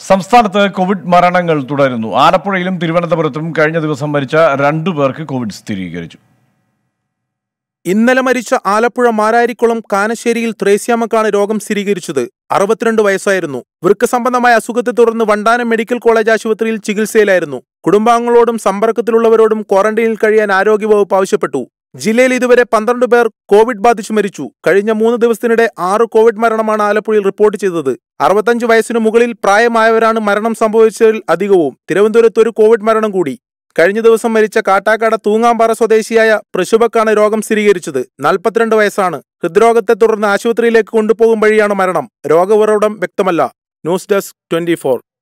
സംസ്ഥാനത്ത് കോവിഡ് മരണങ്ങൾ തുടരുന്നു ആലപ്പുഴയിലും തിരുവനന്തപുരത്തും കഴിഞ്ഞ ദിവസം മരിച്ച രണ്ടു പേർക്ക് കോവിഡ് സ്ഥിരീകരിച്ചു ഇന്നലെ മരിച്ച ആലപ്പുഴ മാരാരിക്കുളം കാനശ്ശേരിയിൽ ത്രേസ്യാമ്മക്കാണ് രോഗം സ്ഥിരീകരിച്ചത് അറുപത്തിരണ്ട് വയസ്സായിരുന്നു വൃക്ക സംബന്ധമായ അസുഖത്തെ തുടർന്ന് വണ്ടാനം മെഡിക്കൽ കോളേജ് ആശുപത്രിയിൽ ചികിത്സയിലായിരുന്നു കുടുംബാംഗങ്ങളോടും സമ്പർക്കത്തിലുള്ളവരോടും ക്വാറന്റൈനിൽ കഴിയാൻ ആരോഗ്യവകുപ്പ് ആവശ്യപ്പെട്ടു ജില്ലയിൽ ഇതുവരെ പന്ത്രണ്ട് പേർ കോവിഡ് ബാധിച്ചു മരിച്ചു കഴിഞ്ഞ മൂന്ന് ദിവസത്തിനിടെ ആറ് കോവിഡ് മരണമാണ് ആലപ്പുഴയിൽ റിപ്പോർട്ട് ചെയ്തത് അറുപത്തഞ്ച് വയസ്സിനു മുകളിൽ പ്രായമായവരാണ് മരണം സംഭവിച്ചതിൽ അധികവും തിരുവനന്തപുരത്ത് ഒരു കോവിഡ് മരണം കൂടി കഴിഞ്ഞ ദിവസം മരിച്ച കാട്ടാക്കാട് തൂങ്ങാമ്പാറ സ്വദേശിയായ പ്രശുഭക്കാണ് രോഗം സ്ഥിരീകരിച്ചത് നാൽപ്പത്തിരണ്ട് വയസ്സാണ് ഹൃദ്രോഗത്തെ തുടർന്ന് ആശുപത്രിയിലേക്ക് കൊണ്ടുപോകും വഴിയാണ് മരണം രോഗഉറവിടം വ്യക്തമല്ല ന്യൂസ് ഡെസ്ക് ട്വന്റി